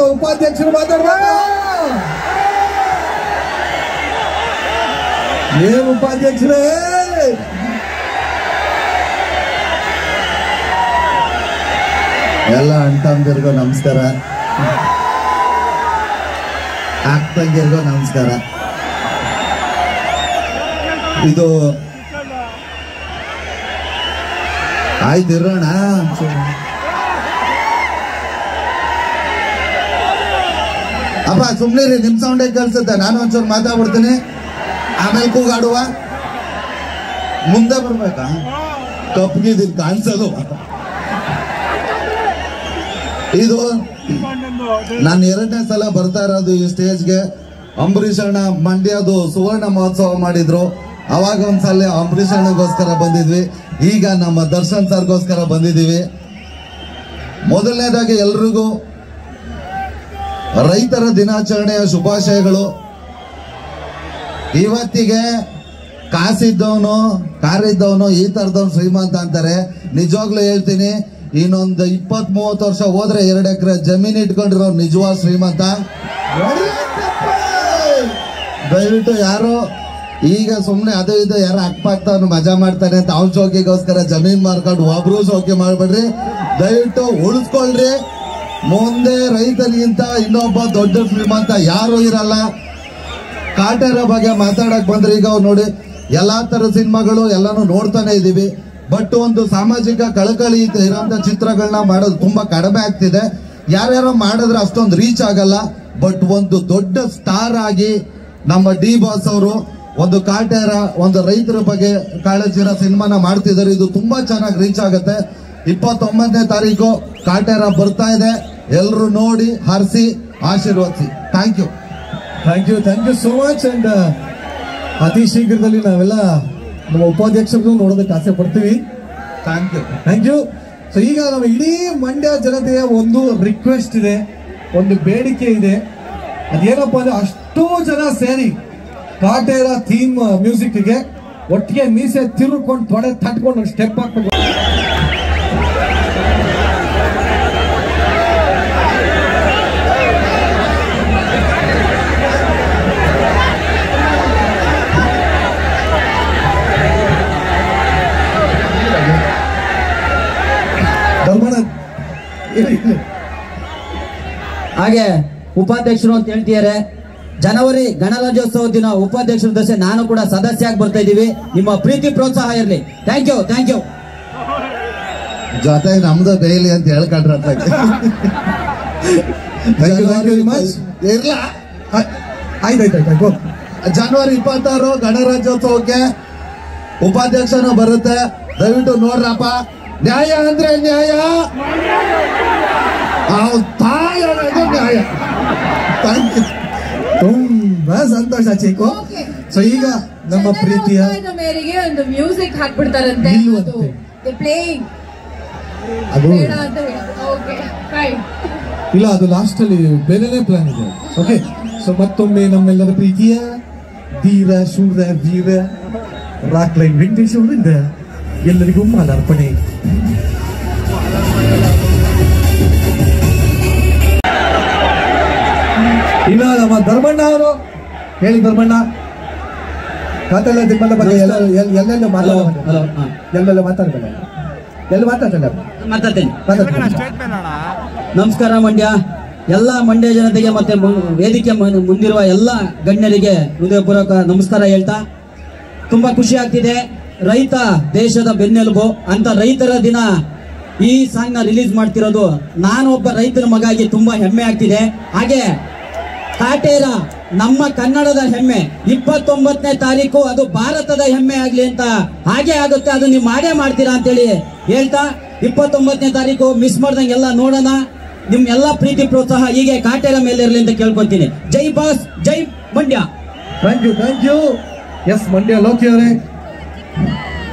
ಅಥವಾ ಉಪಾಧ್ಯಕ್ಷರು ಮಾತಾಡ್ಬೇಕು ಏನ್ ಉಪಾಧ್ಯಕ್ಷರೇ ಎಲ್ಲ ಅಣ್ತಂದಿರ್ಗೂ ನಮಸ್ಕಾರ ಅಕ್ಕಂದಿರ್ಗೂ ನಮಸ್ಕಾರ ಇದು ಆಯ್ತು ಇರೋಣ ಅಪ್ಪ ಸುಮ್ನೆ ರೀ ನಿಮ್ ಸೌಂಡೇ ಕೇಳಿಸುತ್ತೆ ನಾನು ಒಂಚೂರು ಮಾತಾಡ್ಬಿಡ್ತೀನಿ ಆಮೇಲೆ ಕೂಗಾಡುವ ಮುಂದೆ ಬರ್ಬೇಕಾ ಕಪ್ಗಿದ್ದೀನಿ ಕಾಣಿಸೋದು ಇದು ನಾನು ಎರಡನೇ ಸಲ ಬರ್ತಾ ಇರೋದು ಈ ಸ್ಟೇಜ್ಗೆ ಅಂಬರೀಷ್ ಅಣ್ಣ ಮಂಡ್ಯದು ಸುವರ್ಣ ಮಹೋತ್ಸವ ಮಾಡಿದ್ರು ಅವಾಗ ಒಂದ್ಸಲ ಅಂಬರೀಷ್ ಅಣ್ಣಗೋಸ್ಕರ ಬಂದಿದ್ವಿ ಈಗ ನಮ್ಮ ದರ್ಶನ್ ಸರ್ಗೋಸ್ಕರ ಬಂದಿದ್ದೀವಿ ಮೊದಲನೇದಾಗಿ ಎಲ್ರಿಗೂ ರೈತರ ದಿನಾಚರಣೆಯ ಶುಭಾಶಯಗಳು ಇವತ್ತಿಗೆ ಕಾಸಿದ್ದವನು ಕಾರಿದ್ದವನು ಈ ತರದವನು ಶ್ರೀಮಂತ ಅಂತಾರೆ ನಿಜವಾಗ್ಲೂ ಹೇಳ್ತೀನಿ ಇನ್ನೊಂದು ಇಪ್ಪತ್ ಮೂವತ್ತು ವರ್ಷ ಹೋದ್ರೆ ಎರಡು ಎಕರೆ ಜಮೀನ್ ಇಟ್ಕೊಂಡಿರೋ ನಿಜವಾದ ಶ್ರೀಮಂತ ದಯವಿಟ್ಟು ಯಾರು ಈಗ ಸುಮ್ನೆ ಅದು ಇದು ಯಾರು ಅಕ್ಕಪಕ್ಕದವ್ನು ಮಜಾ ಮಾಡ್ತಾನೆ ಅಂತ ಅವ್ನ ಶೋಕಿಗೋಸ್ಕರ ಜಮೀನ್ ಮಾರ್ಕೊಂಡು ಒಬ್ರು ಶೋಕಿ ಮಾಡ್ಬೇಡ್ರಿ ದಯವಿಟ್ಟು ಉಳಿಸ್ಕೊಳ್ರಿ ಮುಂದೆ ರೈತನಿಗಿಂತ ಇನ್ನೊಬ್ಬ ದೊಡ್ಡ ಶ್ರೀಮಂತ ಯಾರು ಇರಲ್ಲ ಕಾಟೇರ ಬಗ್ಗೆ ಮಾತಾಡಕ್ ಬಂದ್ರೆ ಈಗ ಅವ್ರು ನೋಡಿ ಎಲ್ಲಾ ತರ ಸಿನಿಮಾಗಳು ಎಲ್ಲಾನು ನೋಡ್ತಾನೆ ಇದೀವಿ ಬಟ್ ಒಂದು ಸಾಮಾಜಿಕ ಕಳಕಳಿ ಇರೋಂತ ಚಿತ್ರಗಳನ್ನ ಮಾಡೋದು ತುಂಬಾ ಕಡಿಮೆ ಆಗ್ತಿದೆ ಯಾರ್ಯಾರೋ ಮಾಡಿದ್ರೆ ಅಷ್ಟೊಂದು ರೀಚ್ ಆಗಲ್ಲ ಬಟ್ ಒಂದು ದೊಡ್ಡ ಸ್ಟಾರ್ ಆಗಿ ನಮ್ಮ ಡಿ ಬಾಸ್ ಅವರು ಒಂದು ಕಾಟೇರ ಒಂದು ರೈತರ ಬಗ್ಗೆ ಕಾಳಜಿರೋ ಸಿನಿಮಾನ ಮಾಡ್ತಿದ್ದಾರೆ ಇದು ತುಂಬಾ ಚೆನ್ನಾಗಿ ರೀಚ್ ಆಗುತ್ತೆ ಇಪ್ಪತ್ತೊಂಬತ್ತನೇ ತಾರೀಕು ಕಾಟೇರ ಬರ್ತಾ ಇದೆ ಎಲ್ಲರೂ ನೋಡಿ ಹರಿಸಿ ಆಶೀರ್ವದಿಸಿ thank you thank you thank you so much and ಅತಿ ಶೀಘ್ರದಲ್ಲಿ ನಾವೆಲ್ಲ ನಮ್ಮ ಉಪಾಧ್ಯಕ್ಷರನ್ನು ನೋಡೋದಕ್ಕೆ ಆಸೆ ಪಡ್ತೀವಿ thank you thank you so ಈಗ ನಮ್ಮ ಇಡೀ ಮಂಡ್ಯ ಜನತೆಯ ಒಂದು ರಿಕ್ವೆಸ್ಟ್ ಇದೆ ಒಂದು ಬೇಡಿಕೆ ಇದೆ ಅದೇನಪ್ಪ ಅಂದ್ರೆ ಅಷ್ಟೋ ಜನ ಸೇರಿ ಕಾಟೇರ ಥೀಮ್ ಮ್ಯೂಸಿಕ್ಗೆ ಒಟ್ಟಿಗೆ ಮೀಸೆ ತಿರುಕೊಂಡು ತೊಡೆ ತಟ್ಕೊಂಡು ಸ್ಟೆಪ್ ಹಾಕ್ಬೇಕು ಧರ್ಮಣ ಇರಿ, ಇರಿ. ಹಾಗೆ ಉಪಾಧ್ಯಕ್ಷರು ಅಂತ ಹೇಳ್ತಿದ್ದಾರೆ ಜನವರಿ ಗಣರಾಜ್ಯೋತ್ಸವ ದಿನ ಉಪಾಧ್ಯಕ್ಷರ ದಶೆ ನಾನು ಕೂಡ ಸದಸ್ಯ ಆಗಿ ಬರ್ತಾ ಇದ್ದೀವಿ ನಿಮ್ಮ ಪ್ರೀತಿ ಪ್ರೋತ್ಸಾಹ ಇರಲಿ ಥ್ಯಾಂಕ್ ಯು ಥ್ಯಾಂಕ್ ಯು ಜೊತೆಗೆ ನಮ್ದು ಡೈಲಿ ಅಂತ ಹೇಳ್ಕೊಂಡ್ರ Thank you, thank you very much. ಇರ್ಲ ಆ- ಆಯ್ತು ಆಯ್ತು ಆಯ್ತು ಗೋ ಜನವರಿ ಇಪ್ಪತ್ತಾರು ಗಣರಾಜ್ಯೋತ್ಸವಕ್ಕೆ ಉಪಾಧ್ಯಕ್ಷನು ಬರುತ್ತೆ ದಯವಿಟ್ಟು ನೋಡ್ರಪ್ಪ ನ್ಯಾಯ ಅಂದ್ರೆ ನ್ಯಾಯ ಅವ್ನ್ ತಾಯಿ ಅನ್ನೋದು ನ್ಯಾಯ ಥ್ಯಾಂಕ್ ಯು ತುಂಬಾ ಸಂತೋಷ ಚೀಕು Okay. ಸೊ ಈಗ ನಮ್ಮ ಜನರ ಪ್ರೀತಿಯ ಒತ್ತಾಯದ ಮೇರೆಗೆ ಒಂದು ಮ್ಯೂಸಿಕ್ ಹಾಕ್ಬಿಡ್ತಾರಂತೆ ನಿಲ್ಲುವಂತೆ. ಪ್ಲೇಯಿಂಗ್ ಅದು ಬೇಡ ಅಂತ ಓಕೆ ಫೈನ್ ಇಲ್ಲ ಅದು ಲಾಸ್ಟ್ ಅಲ್ಲಿ ಬೇರೆನೇ ಪ್ಲಾನ್ ಇದೆ ಓಕೆ ಸೊ ಮತ್ತೊಮ್ಮೆ ನಮ್ಮೆಲ್ಲರ ಪ್ರೀತಿಯ ಧೀರ ಶೂರ ವೀರ ರಾಕ್ ಲೈನ್ ವೆಂಕಟೇಶ್ ಅವರಿಂದ ಎಲ್ಲರಿಗೂ ಮಾಲಾರ್ಪಣೆ ಇಲ್ಲ ನಮ್ಮ ಧರ್ಮಣ್ಣ ಅವರು ಹೇಳಿ ಧರ್ಮಣ್ಣ ಮಾತಾಡ ತಿಮ್ಮಣ್ಣ ಬಗ್ಗೆ ಎಲ್ಲ ಎಲ್ಲ- ಎಲ್ಲೆಲ್ಲ ಹಲೋ ಮಾತಾಡ ಹಲೋ ಹಾ ಎಲ್ಲೆಲ್ಲ ಮಾತಾಡ್ಬೇಡ ಎಲ್ಲ ಮಾತಾಡ್ತಾನೆ ಮಾತಾಡ್ತೇನೆ ಮಾತಾಡ್ತಾನೆ ನಮಸ್ಕಾರ ಮಂಡ್ಯ ಎಲ್ಲ ಮಂಡ್ಯ ಜನತೆಗೆ ಮತ್ತೆ ಮು- ವೇದಿಕೆ ಮು- ಮುಂದಿರುವ ಎಲ್ಲ ಗಣ್ಯರಿಗೆ ಹೃದಯಪೂರ್ವಕ ನಮಸ್ಕಾರ ಹೇಳ್ತಾ ತುಂಬಾ ಖುಷಿ ಆಗ್ತಿದೆ ರೈತ ದೇಶದ ಬೆನ್ನೆಲುಬು ಅಂತ ರೈತರ ದಿನ ಈ ಸಾಂಗ್ ನ ರಿಲೀಸ್ ಮಾಡ್ತಿರೋದು ನಾನು ಒಬ್ಬ ರೈತನ ಮಗಾಗಿ ತುಂಬಾ ಹೆಮ್ಮೆ ಆಗ್ತಿದೆ ಹಾಗೆ ಕಾಟೇರ ನಮ್ಮ ಕನ್ನಡದ ಹೆಮ್ಮೆ ಇಪ್ಪತ್ತೊಂಬತ್ತನೇ ತಾರೀಕು ಅದು ಭಾರತದ ಹೆಮ್ಮೆ ಆಗ್ಲಿ ಅಂತ ಹಾಗೆ ಆಗುತ್ತೆ ಅದು ನೀವು ಮಾಡೇ ಮಾಡ್ತೀರಾ ಅಂತೇಳಿ ಹೇಳ್ತಾ ಇಪ್ಪತ್ತೊಂಬತ್ತನೇ ತಾರೀಕು ಮಿಸ್ ಮಾಡ್ದಂಗೆ ಎಲ್ಲ ನೋಡೋಣ ನಿಮ್ ಎಲ್ಲ ಪ್ರೀತಿ ಪ್ರೋತ್ಸಾಹ ಹೀಗೆ ಕಾಟೇರ ಮೇಲೆ ಇರಲಿ ಅಂತ ಕೇಳ್ಕೊಂತೀನಿ ಜೈ ಬಾಸ್ ಜೈ Mandya thank you thank you yes Mandya Loki ಅವರೇ